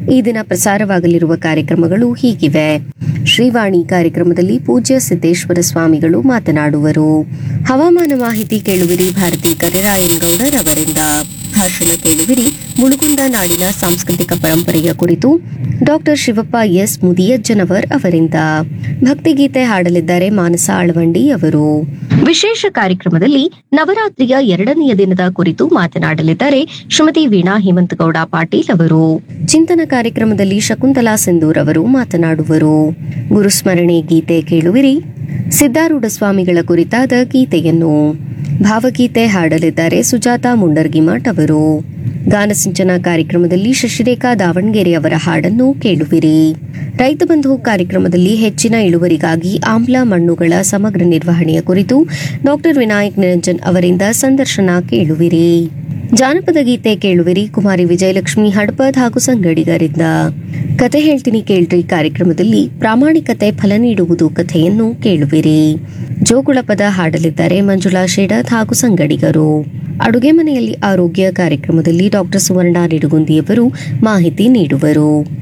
ಈ ದಿನ ಪ್ರಸಾರವಾಗಲಿರುವ ಕಾರ್ಯಕ್ರಮಗಳು ಹೀಗಿವೆ ಶ್ರೀವಾಣಿ ಕಾರ್ಯಕ್ರಮದಲ್ಲಿ ಪೂಜ್ಯ ಸಿದ್ದೇಶ್ವರ ಸ್ವಾಮಿಗಳು ಮಾತನಾಡುವರು ಹವಾಮಾನ ಮಾಹಿತಿ ಕೇಳುವಿರಿ ಭಾರತಿ ಕರಿರಾಯಂಗೌಡರ್ ಅವರಿಂದ ಭಾಷಣ ಕೇಳುವಿರಿ ಮುಳುಗುಂದ ನಾಡಿನ ಸಾಂಸ್ಕೃತಿಕ ಪರಂಪರೆಯ ಕುರಿತು ಡಾಕ್ಟರ್ ಶಿವಪ್ಪ ಎಸ್ ಮುದಿಯಜ್ಜನವರ್ ಅವರಿಂದ ಭಕ್ತಿಗೀತೆ ಹಾಡಲಿದ್ದಾರೆ ಮಾನಸ ಆಳವಂಡಿ ಅವರು ವಿಶೇಷ ಕಾರ್ಯಕ್ರಮದಲ್ಲಿ ನವರಾತ್ರಿಯ ಎರಡನೆಯ ದಿನದ ಕುರಿತು ಮಾತನಾಡಲಿದ್ದಾರೆ ಶ್ರೀಮತಿ ವೀಣಾ ಹೇಮಂತಗೌಡ ಪಾಟೀಲ್ ಅವರು ಚಿಂತನ ಕಾರ್ಯಕ್ರಮದಲ್ಲಿ ಶಕುಂತಲಾ ಸಿಂಧೂರ್ ಅವರು ಮಾತನಾಡುವರು ಗುರುಸ್ಮರಣೆ ಗೀತೆ ಕೇಳುವಿರಿ ಸಿದ್ದಾರೂಢ ಸ್ವಾಮಿಗಳ ಕುರಿತಾದ ಗೀತೆಯನ್ನು ಭಾವಗೀತೆ ಹಾಡಲಿದ್ದಾರೆ ಸುಜಾತ ಮುಂಡರ್ಗಿಮಠ್ ಅವರು ಗಾನಸಿಂಚನ ಕಾರ್ಯಕ್ರಮದಲ್ಲಿ ಶಶಿರೇಖಾ ದಾವಣಗೆರೆ ಅವರ ಹಾಡನ್ನು ಕೇಳುವಿರಿ ರೈತ ಬಂಧು ಕಾರ್ಯಕ್ರಮದಲ್ಲಿ ಹೆಚ್ಚಿನ ಇಳುವರಿಗಾಗಿ ಆಮ್ಲ ಮಣ್ಣುಗಳ ಸಮಗ್ರ ನಿರ್ವಹಣೆಯ ಕುರಿತು ಡಾಕ್ಟರ್ ವಿನಾಯಕ್ ನಿರಂಜನ್ ಅವರಿಂದ ಸಂದರ್ಶನ ಕೇಳುವಿರಿ ಜಾನಪದ ಗೀತೆ ಕೇಳುವಿರಿ ಕುಮಾರಿ ವಿಜಯಲಕ್ಷ್ಮಿ ಹಡಪದ್ ಹಾಗೂ ಸಂಗಡಿಗರಿಂದ ಕತೆ ಹೇಳ್ತೀನಿ ಕೇಳ್ರಿ ಕಾರ್ಯಕ್ರಮದಲ್ಲಿ ಪ್ರಾಮಾಣಿಕತೆ ಫಲ ನೀಡುವುದು ಕಥೆಯನ್ನು ಕೇಳುವಿರಿ ಜೋಗುಳ ಪದ ಹಾಡಲಿದ್ದಾರೆ ಮಂಜುಳಾ ಶೇಡತ್ ಹಾಗೂ ಸಂಗಡಿಗರು ಅಡುಗೆ ಮನೆಯಲ್ಲಿ ಆರೋಗ್ಯ ಕಾರ್ಯಕ್ರಮದಲ್ಲಿ ಡಾಕ್ಟರ್ ಸುವರ್ಣ ನಿಡುಗುಂದಿಯವರು ಮಾಹಿತಿ ನೀಡುವರು